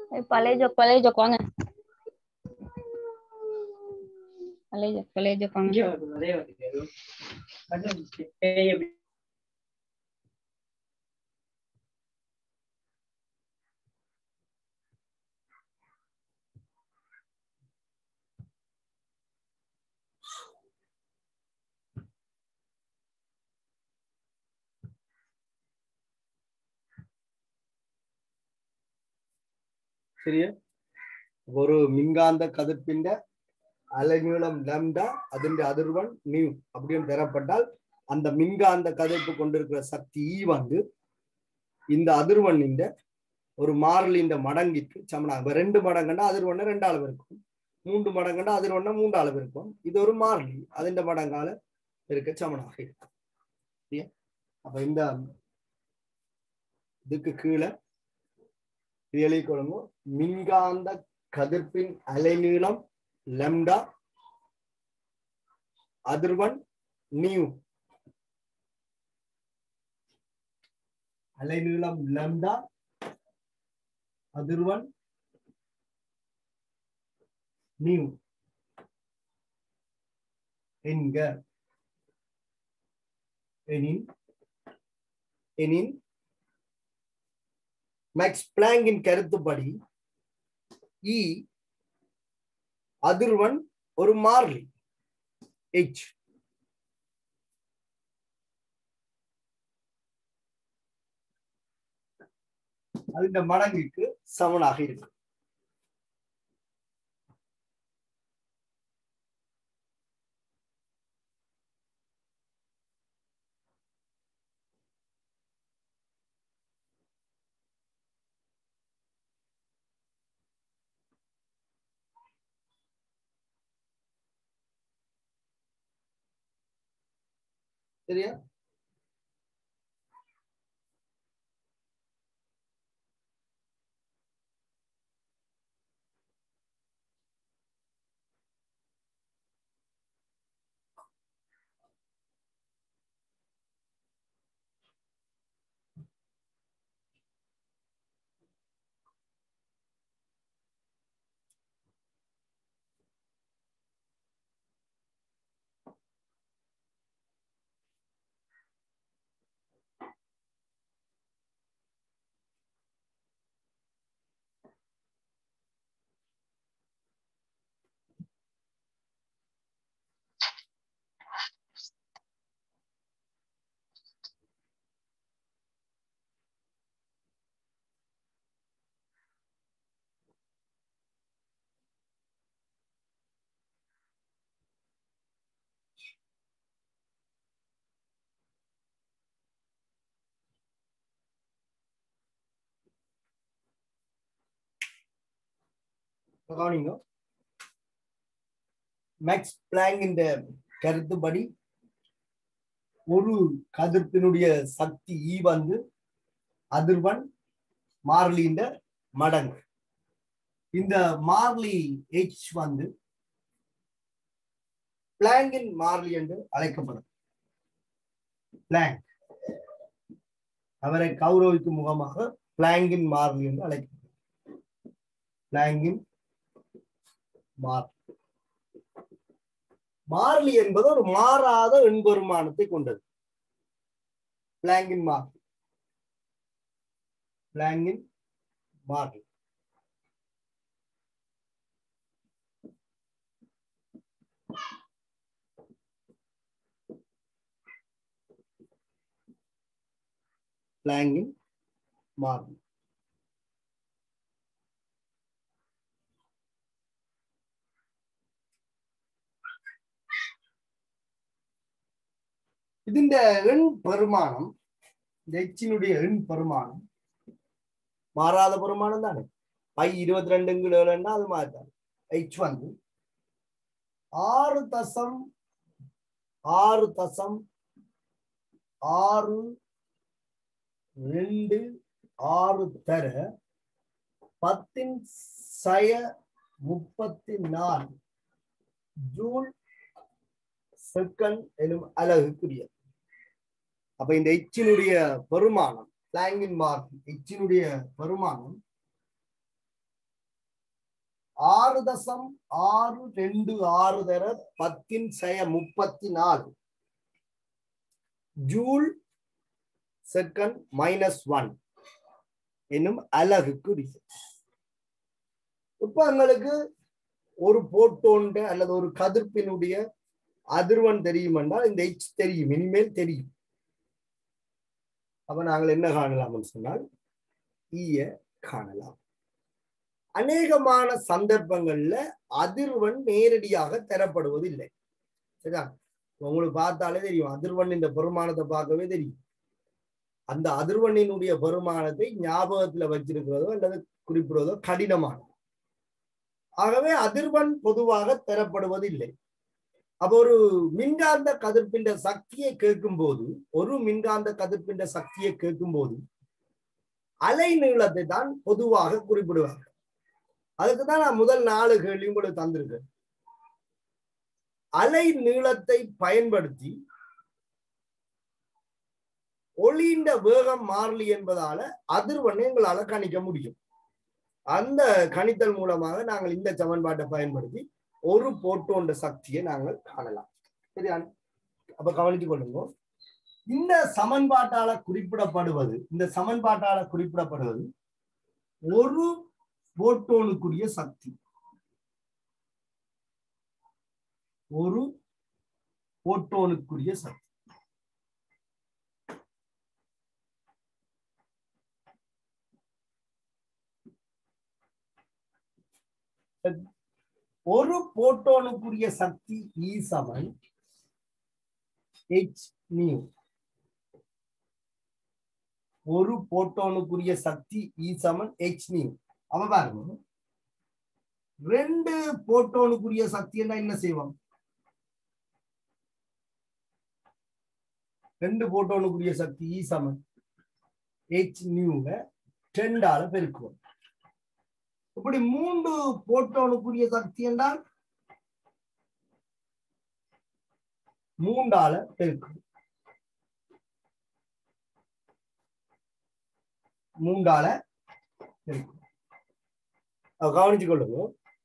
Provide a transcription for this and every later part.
பழைய ஜோக் பழைய ஜோக் வாங்க பழைய ஜோக் பழைய ஜோக் வாங்க இங்கே வருது, அதே வருது. அது பேய் எப்படி- ശരിയാ ഒരു മിൻകാന്ത കതിർപ്പിന്റെ അലനീളം ലാംഡா അതിന്റെ அதிர்வன் நியூ அப்படின்னு தரப்பட்டால் அந்த மின்காந்த கதிர்ப்பு கொண்டிருக்கிற சக்தி ஈ வந்து இந்த அதிர்வண்ணின் ஒரு மாறிலின் மடங்கிற்கு சமனாக இப்ப ரெண்டு மடங்குன்னா அதிர்வண்ண ரெண்டு அளவு இருக்கும் மூன்று மடங்குன்னா அதிர்வண்ண மூன்று அளவு இருக்கும் இது ஒரு மாறிலி അതിന്റെ மடங்கால இருக்க சமனாக இருக்கும் சரியா அப்ப இந்த இதுக்கு கீழே இது எழுதிக்கொள்ளுங்க மின்காந்த கதிர்ப்பின் அலைநீளம் லெம்டா அதிர்வன் நியூ அலைநீளம் லெம்டா அதிர்வன் நியூ என்க எனின் எனின் மேக்ஸ் பிளாங்கின் கருத்துப்படி இ அதிர்வன் ஒரு மாறிலி எச் അതിന്റെ മടങ്ങിക്ക് സമനാக இருக்கும் சரியா கவனிங்க மேக்ஸ் பிளாங்கின் கருத்துப்படி ஒரு கதிர்ப்பினுடைய சக்தி ஈ வந்து அதிர்வன் மாறிலியின் மடங்கு இந்த மாறிலி எச் வந்து பிளாங்கின் மாறிலி என்று அழைக்கப்படும் பிளாங்க் அவரை கௌரவிக்கும் முகமாக பிளாங்கின் மாறிலி என்று அழைக்கப்படும் பிளாங்கின் மாறிலி மாறிலி என்பது ஒரு மாறாத எண்பெருமானத்தை கொண்டது பிளாங்கின் மாறிலி பிளாங்கின் மாறிலி பிளாங்கின் மாறிலி ഇതിന്റെ എൺ പെരുമാനം இந்த எச்சினுடைய எண் பெருமானம் மாறாத பெருமானம் தானே பை இருபத்தி ரெண்டுங்கிற ஏழுன்னா அது மாதிரி தான் எச் வந்து ஆறு தசம் ஆறு தசம் ஆறு ரெண்டு ஆறு தர பத்தின் சய முப்பத்தி நாலு ஜூல் செகண்ட் எனும் அலகுக்குரியது அப்ப இந்த எச்சினுடைய பெருமானம் பிளாங்கின் மார்க் எச்சினுடைய பெருமானம் ஆறு தசம் ஆறு ரெண்டு ஆறு தர பத்தின் செய முப்பத்தி நாலு ஜூல் செகண்ட் மைனஸ் ஒன் என்னும் அலகுக்கு ரிசல்ட் இப்ப எங்களுக்கு ஒரு போட்டோன்ற அல்லது ஒரு கதிர்ப்பினுடைய அதிர்வன் தெரியும் என்றால் இந்த எச் தெரியும் இனிமேல் தெரியும் அப்ப நாங்கள் என்ன காணலாம்னு சொன்னால் ஈய காணலாம் அநேகமான சந்தர்ப்பங்கள்ல அதிர்வன் நேரடியாக தரப்படுவது இல்லை சரியா உங்களுக்கு பார்த்தாலே தெரியும் அதிர்வன் இந்த பெருமானத்தை பார்க்கவே தெரியும் அந்த அதிர்வண்ணினுடைய பெருமானத்தை ஞாபகத்துல வச்சிருக்கிறதோ அல்லது குறிப்பிடுவதோ கடினமானது ஆகவே அதிர்வன் பொதுவாக தரப்படுவது இல்லை அப்ப ஒரு மின்காந்த கதிர்ப்பின்ற சக்தியை கேட்கும் போது ஒரு மின்காந்த கதிர்ப்பின்ற சக்தியை கேட்கும் போது அலை நீளத்தை தான் பொதுவாக குறிப்பிடுவாங்க அதுக்கு தான் நான் முதல் நாலு கேள்வி உங்களுக்கு தந்திருக்கேன் அலை நீளத்தை பயன்படுத்தி ஒளியின் வேகம் மாறலி என்பதால அதிர்வண்ணை எங்களால கணிக்க முடியும் அந்த கணித்தல் மூலமாக நாங்கள் இந்த சமன்பாட்டை பயன்படுத்தி ஒரு போட்டோன்ற சக்தியை நாங்கள் காணலாம் சரியா அப்ப கவனித்துக் கொள்ளுங்க இந்த சமன்பாட்டால குறிப்பிடப்படுவது இந்த சமன்பாட்டால குறிப்பிடப்படுவது ஒரு போட்டோனுக்குரிய சக்தி ஒரு போட்டோனுக்குரிய சக்தி ஒரு போட்டோனுக்குரிய சக்தி இ சமன் ஹெச் நியூ ஒரு போட்டோனுக்குரிய சக்தி இ சமன் ஹெச் நியூ அவ பாருங்க ரெண்டு போட்டோனுக்குரிய சக்தி என்ன செய்வோம் ரெண்டு போட்டோனுக்குரிய சக்தி இ சமன் ஹெச் நியூவை ரெண்டால பெருக்குவோம் இப்படி மூன்று போட்டோனுக்குரிய சக்தி என்றால் மூன்றால பெருக்கும் மூன்றால பெருக்கும் கவனிச்சு கொள்ளுங்க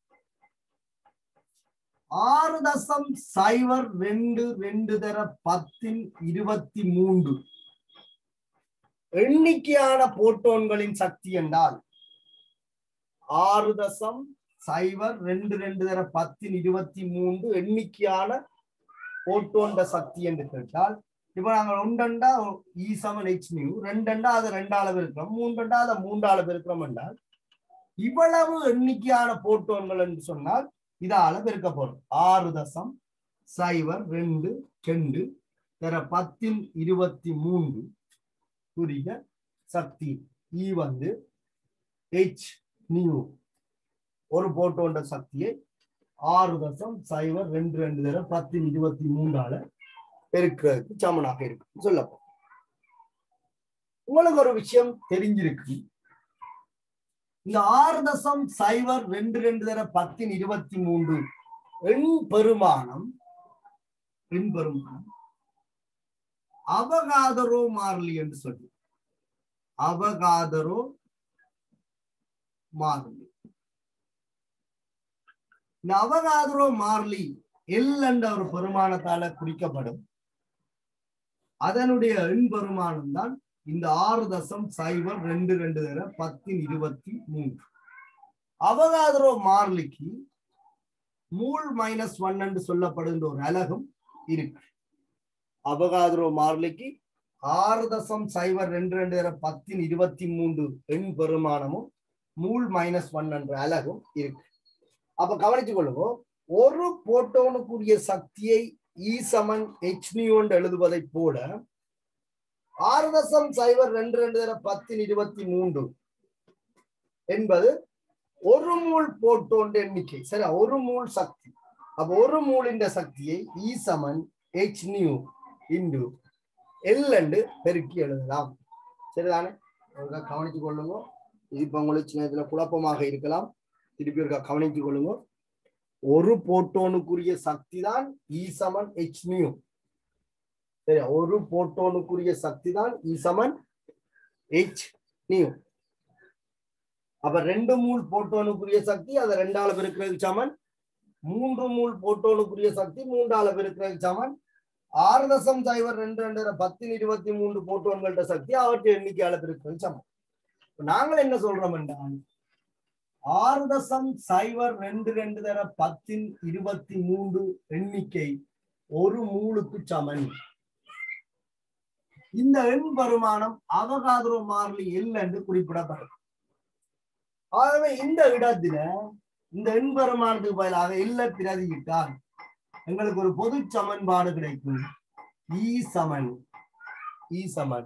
ஆறு தசம் சைவர் ரெண்டு ரெண்டு தர பத்தின் இருபத்தி மூன்று எண்ணிக்கையான போட்டோன்களின் சக்தி என்றால் ஆறு தசம் சைவர் ரெண்டு ரெண்டு தர பத்தின் இருபத்தி மூன்று எண்ணிக்கையான போட்டோன்ற சக்தி என்று கேட்டால் இப்ப நாங்கள் ஒன்றண்டா இ சமன் ஹெச் நியூ ரெண்டண்டா அதை ரெண்டால பெருக்கிறோம் மூன்றண்டா அதை மூன்றால பெருக்கிறோம் என்றால் இவ்வளவு எண்ணிக்கையான போட்டோன்கள் என்று சொன்னால் இதால பெருக்க போறோம் ஆறு தசம் சைவர் ரெண்டு ரெண்டு தர பத்தின் இருபத்தி மூன்று புரிய சக்தி இ வந்து ஹெச் நியூ ஒரு போட்டோன்ற சக்தியை ஆறு தசம் சைவர் ரெண்டு ரெண்டு தர பத்தின் இருபத்தி மூன்றால பெருக்கிறதுக்கு சமனாக இருக்கு சொல்லப்போ உங்களுக்கு ஒரு விஷயம் தெரிஞ்சிருக்கு இந்த ஆறு தசம் சைவர் ரெண்டு ரெண்டு தர பத்தின் இருபத்தி மூன்று எண் பெருமானம் எண் பெருமானம் அவகாதரோ மாறலி என்று சொல்லி அவகாதரோ மாறலி இந்த அவகாதரோ மாறலி எல் என்ற ஒரு பெருமானத்தால குறிக்கப்படும் அதனுடைய எண் பெருமானம் தான் இந்த ஆறு தசம் சைவர் ரெண்டு ரெண்டு தர பத்தின் இருபத்தி மூன்று அவகாதரோ மார்லிக்கு மூல் மைனஸ் ஒன் என்று சொல்லப்படுகின்ற ஒரு அலகும் இருக்கு அவகாதரோ மார்லிக்கு ஆறு தசம் சைவர் ரெண்டு ரெண்டு தர பத்தின் இருபத்தி மூன்று எண் பெருமானமும் மூல் மைனஸ் ஒன் என்ற அலகும் இருக்கு அப்ப கவனித்துக் கொள்ளுங்க ஒரு போட்டோனுக்குரிய சக்தியை இ சமன் ஹெச் என்று எழுதுவதை போல ஆறு தசம் சைவர் ரெண்டு ரெண்டு தர பத்தின் இருபத்தி மூன்று என்பது ஒரு மூல் போட்டோன்ற எண்ணிக்கை சரி ஒரு மூல் சக்தி அப்ப ஒரு மூலின் சக்தியை இ சமன் ஹெச் நியூ இண்டு எல் என்று பெருக்கி எழுதலாம் சரிதானே ஒருக்கா கவனித்துக் கொள்ளுங்க இது இப்ப உங்களுக்கு சின்ன இதுல குழப்பமாக இருக்கலாம் திருப்பி ஒருக்கா கவனித்துக் கொள்ளுங்க ஒரு போட்டோனுக்குரிய சக்தி தான் இ சமன் ஹெச் நியூ சரி ஒரு போட்டோனுக்குரிய சக்தி தான் இ சமன் ஹெச் நியூ அப்ப ரெண்டு மூல் போட்டோனுக்குரிய சக்தி அதை ரெண்டால பெருக்கிறதுக்கு சமன் மூன்று மூல் போட்டோனுக்குரிய சக்தி மூன்றால பெருக்கிறதுக்கு சமன் ஆறு தசம் சைவர் ரெண்டு ரெண்டு பத்தில் இருபத்தி மூன்று போட்டோன்கள்ட்ட சக்தி அவற்றை எண்ணிக்கையால பெருக்கிறது சமம் இப்ப நாங்கள் என்ன சொல்றோம் என்றால் ஆறு தசம் சைவர் ரெண்டு ரெண்டு தர பத்தின் இருபத்தி மூன்று எண்ணிக்கை ஒரு மூலுக்கு சமன் இந்த எண் வருமானம் அவகாதரோ மாறிலி எல் என்று குறிப்பிடப்படும் ஆகவே இந்த இடத்துல இந்த எண் வருமானத்துக்கு பதிலாக இல்ல பிரதியிட்டால் எங்களுக்கு ஒரு பொது சமன்பாடு கிடைக்கும் ஈ சமன் ஈ சமன்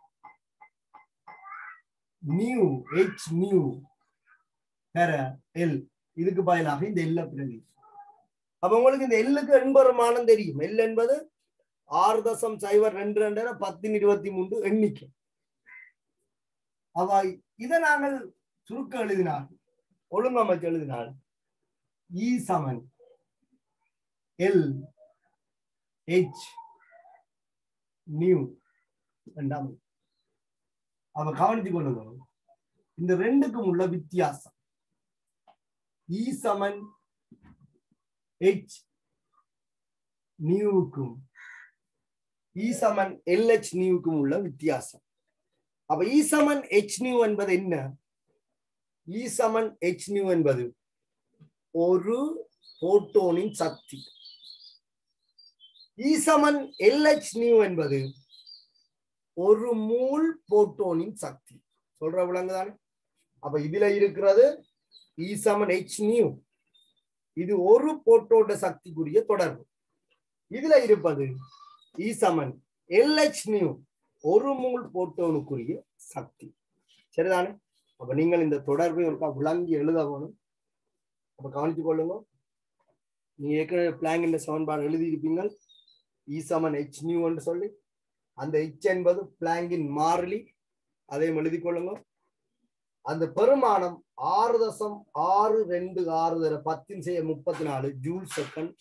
நியூ எச் நியூ பெற எல் இதுக்கு பதிலாக இந்த எல்ல பிரதி அப்ப உங்களுக்கு இந்த எல்லுக்கு எண்பெருமானம் தெரியும் எல் என்பது ஆறு தசம் சைவர் ரெண்டு ரெண்டு பத்தின் இருபத்தி மூன்று எண்ணிக்கை அவ இதை நாங்கள் சுருக்க எழுதினால் ஒழுங்கமைச்சு எழுதினால் இ சமன் எல் ஹெச் நியூ ரெண்டாம் அவ கவனித்து கொள்ளுங்க இந்த ரெண்டுக்கும் உள்ள வித்தியாசம் இ சமன் ஹெச் நியூவுக்கும் இ சமன் எல்ஹெச் நியூவுக்கும் உள்ள வித்தியாசம் அப்ப இ சமன் ஹெச் நியூ என்பது என்ன இ சமன் ஹெச் நியூ என்பது ஒரு போட்டோனின் சக்தி இ சமன் எல்ஹெச் நியூ என்பது ஒரு மூல் போட்டோனின் சக்தி சொல்ற விளங்குதானே அப்ப இதுல இருக்கிறது இ சமன் ஹெச் நியூ இது ஒரு போட்டோட சக்திக்குரிய தொடர்பு இதுல இருப்பது இ சமன் எல்ஹெச் நியூ ஒரு மூல் போட்டோனுக்குரிய சக்தி சரிதானே அப்ப நீங்கள் இந்த தொடர்பை ஒருக்கா விளங்கி எழுத வேணும் அப்ப கவனித்துக் கொள்ளுங்க நீங்க ஏற்கனவே பிளாங் இந்த சமன்பாடு எழுதியிருப்பீங்க இ சமன் ஹெச் நியூ என்று சொல்லி அந்த ஹெச் என்பது பிளாங்கின் மாறிலி அதையும் எழுதிக் கொள்ளுங்க அந்த பெருமானம் ஆறு தசம் ஆறு ரெண்டு ஆறு தர பத்தின் செய்ய முப்பத்தி நாலு ஜூல் செகண்ட்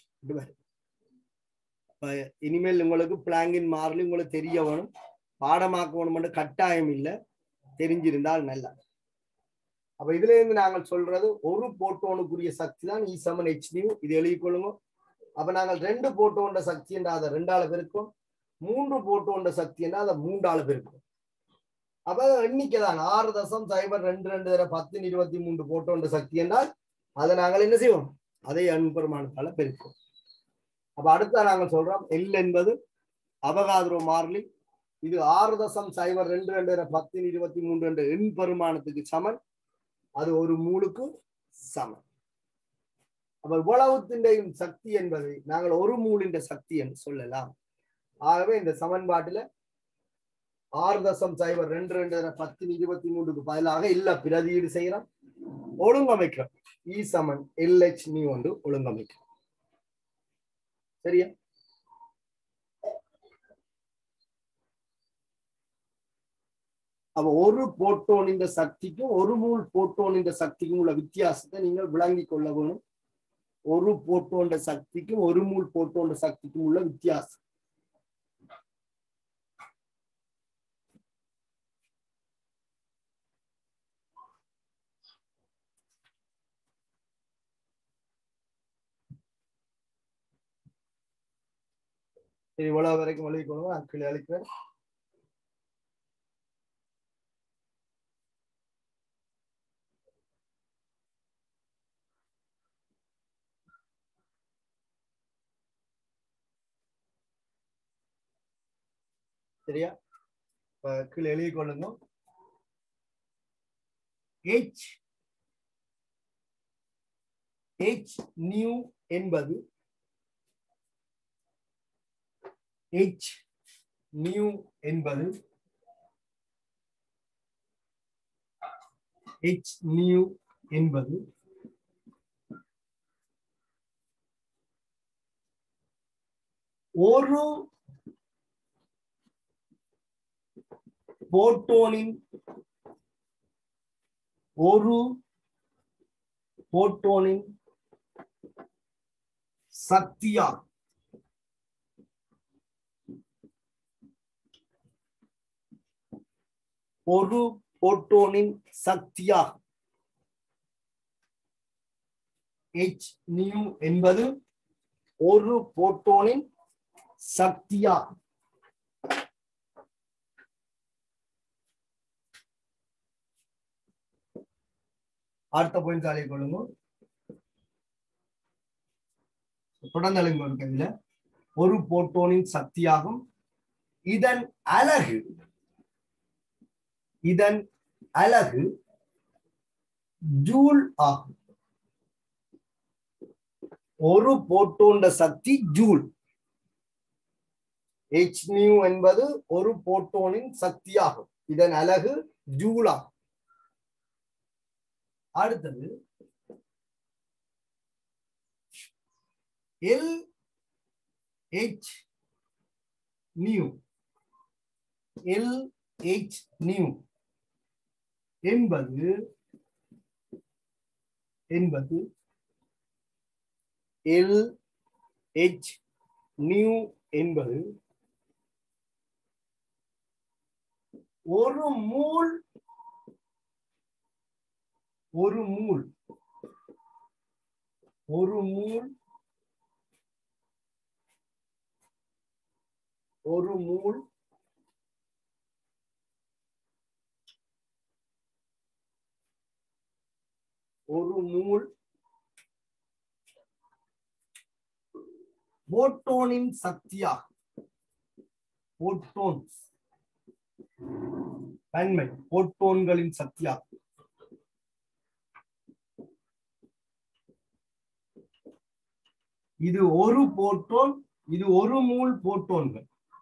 இனிமேல் உங்களுக்கு பிளாங்கின் மாறலி உங்களுக்கு தெரிய வேணும் பாடமாக்க வேணும் கட்டாயம் இல்லை தெரிஞ்சிருந்தால் நல்லா அப்ப இதுல இருந்து நாங்கள் சொல்றது ஒரு போட்டோனுக்குரிய சக்தி தான் இ சமன் ஹெச்டியும் இது எழுதிக் கொள்ளுங்க அப்ப நாங்கள் ரெண்டு போட்டோன்ற சக்தி என்றால் அதை ரெண்டால பெருக்கும் மூன்று போட்டோன்ற சக்தி என்றால் அதை மூன்றால பெருக்கும் அப்ப எண்ணிக்கை தான் ஆறு தசம் சைபர் ரெண்டு ரெண்டு தர பத்து இருபத்தி மூன்று போட்டோன்ற சக்தி என்றால் அதை நாங்கள் என்ன செய்வோம் அதை அன்பெருமானத்தால பெருக்கும் அப்ப அடுத்த நாங்கள் சொல்றோம் எல் என்பது அபகாதுரோ மாறிலி இது ஆறு தசம் சைபர் ரெண்டு ரெண்டு தர பத்து இருபத்தி மூன்று என்ற எண் பெருமானத்துக்கு சமன் அது ஒரு மூலுக்கு சமன் அப்ப இவ்வளவுத்தின் சக்தி என்பதை நாங்கள் ஒரு மூலின் சக்தி என்று சொல்லலாம் ஆகவே இந்த சமன்பாட்டுல ஆறு தசம் சைபர் ரெண்டு ரெண்டு பத்து இருபத்தி மூன்றுக்கு பதிலாக இல்ல பிரதியீடு செய்யறோம் ஒழுங்கமைக்கிறோம் இ சமன் எல்ஹெச் நீ ஒன்று ஒழுங்கமைக்கிறோம் சரியா அப்ப ஒரு போட்டோனின் சக்திக்கும் ஒரு மூல் போட்டோனின் சக்திக்கும் உள்ள வித்தியாசத்தை நீங்கள் விளங்கிக் கொள்ள வேணும் ஒரு போட்டோன்ற சக்திக்கும் ஒரு மூல் போட்டோன்ற சக்திக்கும் உள்ள வித்தியாசம் சரி இவ்வளவு வரைக்கும் எழுதிக்கொள்ளுங்க நான் கீழே அழிக்கிறேன் சரியா இப்ப கீழே எழுதி கொள்ளுங்க ஹெச் ஹெச் நியூ என்பது ஹெச் நியூ என்பது ஹெச் நியூ என்பது ஒரு போட்டோனின் ஒரு போட்டோனின் சக்தியா ஒரு போட்டோனின் சக்தியா ஹெச் நியூ என்பது ஒரு போட்டோனின் சக்தியா அடுத்த பாயிண்ட் சாலை கொள்ளுங்க தொடர்ந்து எழுங்க கையில ஒரு போட்டோனின் சக்தியாகும் இதன் அலகு இதன் அலகு ஜூல் ஆகும் ஒரு போட்டோண்ட சக்தி ஜூல் ஹெச் நியூ என்பது ஒரு போட்டோனின் சக்தியாகும் இதன் அலகு ஜூல் ஆகும் அடுத்தது L H nu L H nu என்பது என்பது எல் ஹெச் நியூ என்பது ஒரு மூல் ஒரு மூல் ஒரு மூல் ஒரு மூல் ஒரு மூல் போட்டோனின் சக்தியாகும் போட்டோன்ஸ் தன்மை போட்டோன்களின் சக்தியாகும் இது ஒரு போட்டோன் இது ஒரு மூல் போட்டோன்கள்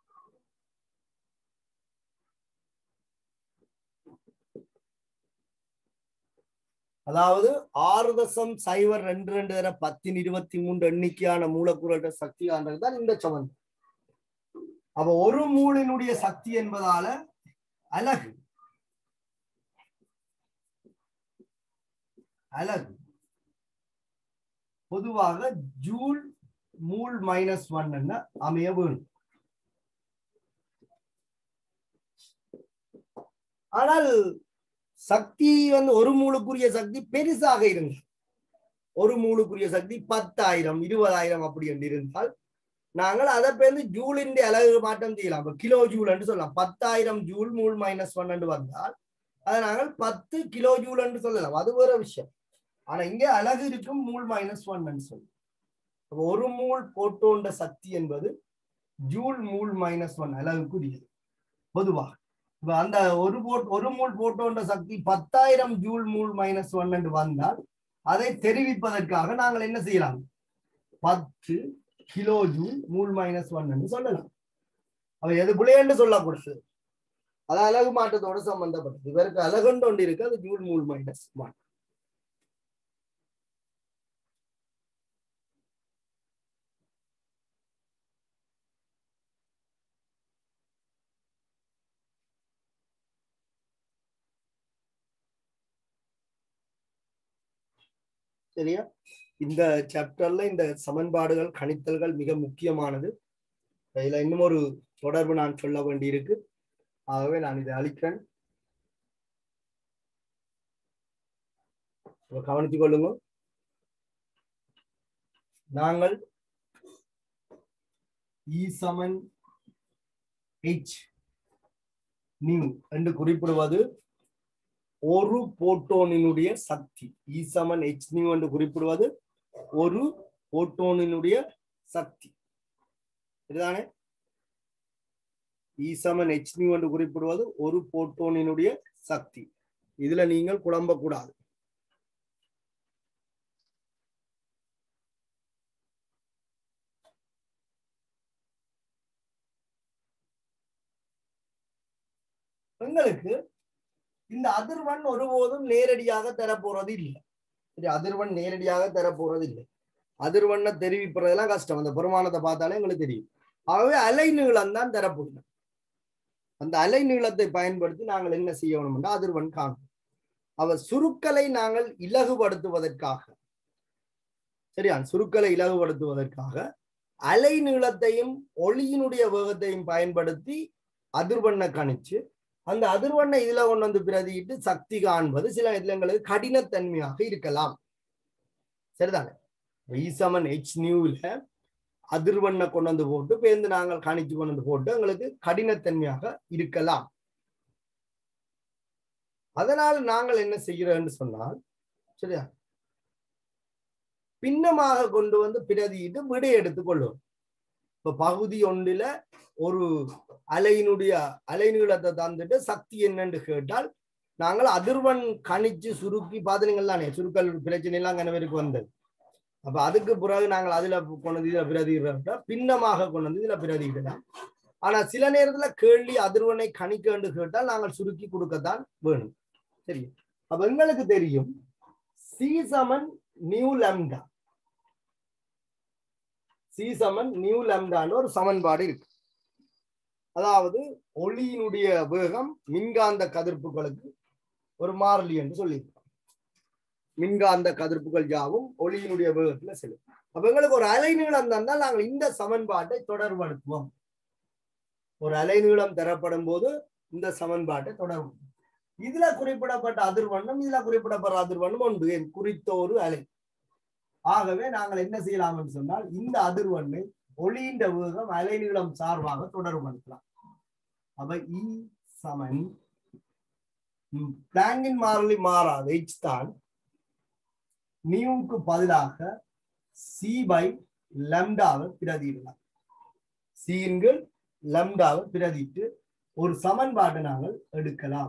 அதாவது ஆறு தசம் சைவர் ரெண்டு ரெண்டு தர பத்தின் இருபத்தி மூன்று எண்ணிக்கையான மூலக்கூறற்ற சக்தி தான் இந்த சமந்தம் அப்ப ஒரு மூலினுடைய சக்தி என்பதால அலகு அலகு பொதுவாக ஜூல் மூல் மைனஸ் ஒன் அமைய வேணும் ஆனால் சக்தி வந்து ஒரு மூலுக்குரிய சக்தி பெருசாக இருந்தால் ஒரு மூலுக்குரிய சக்தி பத்தாயிரம் இருபதாயிரம் அப்படி என்று இருந்தால் நாங்கள் அதை பேருந்து ஜூலின் அலகு மாற்றம் செய்யலாம் இப்ப கிலோ ஜூல் என்று சொல்லலாம் பத்தாயிரம் ஜூல் மூல் மைனஸ் ஒன் என்று வந்தால் அதை நாங்கள் பத்து கிலோ ஜூல் என்று சொல்லலாம் அது வேற விஷயம் ஆனா இங்க அழகு இருக்கும் மூல் மைனஸ் ஒன் சொல்லி ஒரு மூல் போட்டோண்ட சக்தி என்பது ஜூல் மூல் மைனஸ் ஒன் அழகுக்குரியது பொதுவாக இப்ப அந்த ஒரு போட் ஒரு மூல் போட்டோண்ட சக்தி பத்தாயிரம் ஜூல் மூல் மைனஸ் ஒன் என்று வந்தால் அதை தெரிவிப்பதற்காக நாங்கள் என்ன செய்யலாம் பத்து kilo joule mole minus one என்று சொல்லலாம் அவ எதுக்குள்ளே என்று சொல்லக்கூடாது அது அழகு மாற்றத்தோட சம்பந்தப்பட்டது இவருக்கு அழகுண்டு ஒன்று இருக்கு அது ஜூல் மூல் மைனஸ் ஒன் சரியா இந்த சாப்டர்ல இந்த சமன்பாடுகள் கணித்தல்கள் மிக முக்கியமானது இதுல இன்னும் ஒரு தொடர்பு நான் சொல்ல வேண்டியிருக்கு ஆகவே நான் இதை அளிக்கிறேன் கவனித்துக் கொள்ளுங்க நாங்கள் இ சமன் ஹெச் நியூ என்று குறிப்பிடுவது ஒரு போட்டோனினுடைய சக்தி இ சமன் ஹெச் நியூ என்று குறிப்பிடுவது ஒரு போட்டோனினுடைய சக்தி இதுதானே இ சமன் ஹெச் நியூ என்று குறிப்பிடுவது ஒரு போட்டோனினுடைய சக்தி இதுல நீங்கள் குழம்பக்கூடாது எங்களுக்கு இந்த அதிர்வன் ஒருபோதும் நேரடியாக தரப்போறது இல்லை சரி அதிர்வன் நேரடியாக தரப்போறது இல்லை அதிர்வண்ணை தெரிவிப்பதெல்லாம் கஷ்டம் அந்த பெருமானத்தை பார்த்தாலே எங்களுக்கு தெரியும் ஆகவே அலை நீளம் தான் தரப்போகுது அந்த அலை நீளத்தை பயன்படுத்தி நாங்கள் என்ன செய்யணும்னா அதிர்வன் காணும் அவ சுருக்களை நாங்கள் இலகுபடுத்துவதற்காக சரியா சுருக்களை இலகுபடுத்துவதற்காக அலை நீளத்தையும் ஒளியினுடைய வேகத்தையும் பயன்படுத்தி அதிர்வண்ணை கணிச்சு அந்த அதிர்வண்ணை இதுல கொண்டு வந்து பிரதியிட்டு சக்தி காண்பது சில இதுல எங்களுக்கு கடினத்தன்மையாக இருக்கலாம் சரிதானே ஈசமன் ஹெச் நியூல அதிர்வண்ணை கொண்டு வந்து போட்டு பேருந்து நாங்கள் கணிச்சு கொண்டு வந்து போட்டு எங்களுக்கு கடினத்தன்மையாக இருக்கலாம் அதனால் நாங்கள் என்ன செய்கிறோம்னு சொன்னால் சரியா பின்னமாக கொண்டு வந்து பிரதியிட்டு விடை எடுத்துக்கொள்ளும் இப்ப பகுதி ஒன்றில ஒரு அலையினுடைய அலைநீளத்தை தந்துட்டு சக்தி என்னன்னு கேட்டால் நாங்கள் அதிர்வன் கணிச்சு சுருக்கி பாத்தீங்கள் தானே சுருக்கல் பிரச்சனை எல்லாம் கணவருக்கு வந்தது அப்ப அதுக்கு பிறகு நாங்கள் அதுல கொண்டு வந்து இதுல பிரதிடுறோம் பின்னமாக கொண்டு வந்து இதுல பிரதியிடலாம் ஆனா சில நேரத்துல கேள்வி அதிர்வனை கணிக்க என்று கேட்டால் நாங்கள் சுருக்கி கொடுக்கத்தான் வேணும் சரி அப்ப எங்களுக்கு தெரியும் சி சமன் நியூ லம்டா சி சமன் நியூ லம்டான்னு ஒரு சமன்பாடு இருக்கு அதாவது ஒளியினுடைய வேகம் மின்காந்த கதிர்ப்புகளுக்கு ஒரு மாறிலி என்று சொல்லியிருக்கோம் மின்காந்த கதிர்ப்புகள் யாவும் ஒளியினுடைய வேகத்துல செல்லும் அப்ப எங்களுக்கு ஒரு அலைநீளம் தந்தால் நாங்கள் இந்த சமன்பாட்டை தொடர்படுத்துவோம் ஒரு அலைநீளம் தரப்படும் போது இந்த சமன்பாட்டை தொடர்பு இதுல குறிப்பிடப்பட்ட அதிர்வண்ணம் இதுல குறிப்பிடப்பட்ட அதிர்வண்ணம் ஒன்று என் குறித்த ஒரு அலை ஆகவே நாங்கள் என்ன செய்யலாம் என்று சொன்னால் இந்த அதிர்வண்ணை ஒளியின் வேகம் அலைநீளம் சார்பாக தொடர்புபடுத்தலாம் அப்ப இ சமன் பிளாங்கின் மாறிலி மாறாது எச் தான் நியூவுக்கு பதிலாக சி பை லம்டாவை பிரதியிடலாம் சீன்கள் லம்டாவை பிரதிட்டு ஒரு சமன்பாட்டை நாங்கள் எடுக்கலாம்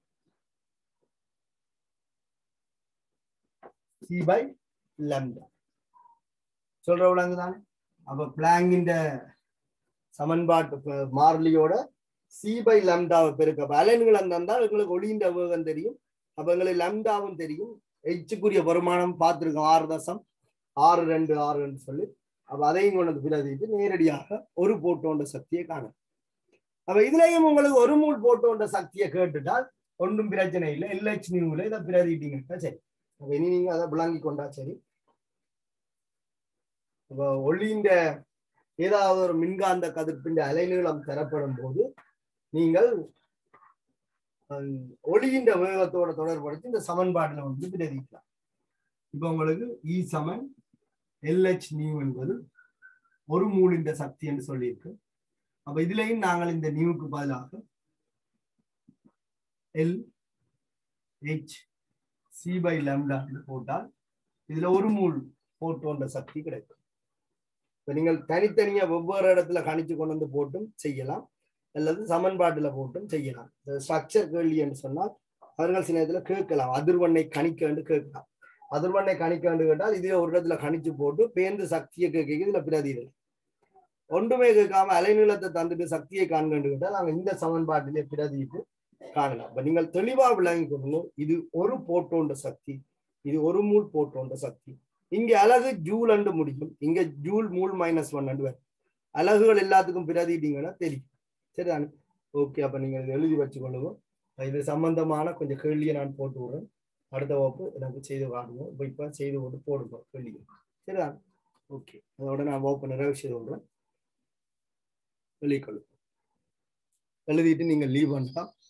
சி பை லம்டா சொல்ற விளங்குதானே அப்ப பிளாங்கின் சமன்பாட்டு ப- மாறிலியோட சி பை லம்டாவை பெருக்க அலைன்கள் தந்தால் எங்களுக்கு ஒளியின் வேகம் தெரியும் அப்ப எங்களுக்கு லம்டாவும் தெரியும் எச்சுக்குரிய வருமானம் பார்த்திருக்கோம் ஆறு தசம் ஆறு ரெண்டு ஆறு ரெண்டு சொல்லி அப்ப அதையும் கொண்டு வந்து பிரதிட்டு நேரடியாக ஒரு போட்டோன்ற சக்தியை காணும் அப்ப இதுலயும் உங்களுக்கு ஒரு மூல் போட்டோன்ற சக்தியை கேட்டுட்டால் ஒன்றும் பிரச்சனை இல்லை எல்ஹெச் நியூல இதை பிரதிட்டீங்கன்னா சரி அப்ப இனி நீங்க அதை விளங்கி கொண்டா சரி அப்ப ஒளியின் ஏதாவது ஒரு மின்காந்த கதிர்ப்பின் அலைநீளம் தரப்படும் போது நீங்கள் ஹம், ஒளியின் வேகத்தோட தொடர்படுத்தி இந்த சமன்பாடுல வந்து பிரதிக்கலாம் இப்ப உங்களுக்கு இ சமன் எல்ஹெச் நியூ என்பது ஒரு மூலின் சக்தி என்று சொல்லியிருக்கு அப்ப இதுலயும் நாங்கள் இந்த நியூக்கு பதிலாக L H C by lambda போட்டால் இதுல ஒரு மூல் போட்டோன்ற சக்தி கிடைக்கும் இப்ப நீங்கள் தனித்தனியா வெவ்வேறு இடத்துல கணிச்சு கொண்டு வந்து போட்டும் செய்யலாம் அல்லது சமன்பாட்டுல போட்டும் செய்யலாம் ஸ்ட்ரக்சர் கேள்வி என்று சொன்னால் அவர்கள் சில நேரத்துல கேட்கலாம் அதிர்வண்ணை கணிக்க என்று கேட்கலாம் அதிர்வண்ணை கணிக்க என்று கேட்டால் இதே ஒரு இடத்துல கணிச்சு போட்டு பேருந்து சக்தியை கேட்க இதுல பிரதிகள் ஒன்றுமே கேட்காம அலைநீளத்தை தந்துட்டு சக்தியை காண்கண்டு கேட்டால் நாங்கள் இந்த சமன்பாட்டிலே பிரதிட்டு காணலாம் இப்ப நீங்கள் தெளிவா விளங்கி கொள்ளணும் இது ஒரு போட்டோன்ற சக்தி இது ஒரு மூல் போட்டோன்ற சக்தி இங்க அலகு ஜூல் அண்டு முடியும் இங்க ஜூல் மூல் மைனஸ் ஒன் அண்டு வரும் அலகுகள் எல்லாத்துக்கும் பிரதிட்டீங்கன்னா தெரியும் சரிதானே ஓகே அப்ப நீங்க இதை எழுதி வச்சுக்கொள்ளுவோம் இது சம்பந்தமான கொஞ்சம் கேள்வியை நான் போட்டு விடுறேன் அடுத்த வகுப்பு எனக்கு செய்து காணுவோம் இப்ப இப்ப செய்து கொண்டு போடுவோம் கேள்வி சரிதான் ஓகே அதோட நான் வகுப்பு நிறைவு செய்து விடுறேன் வெளிக்கொள்ளும் எழுதிட்டு நீங்க லீவ் பண்ணலாம்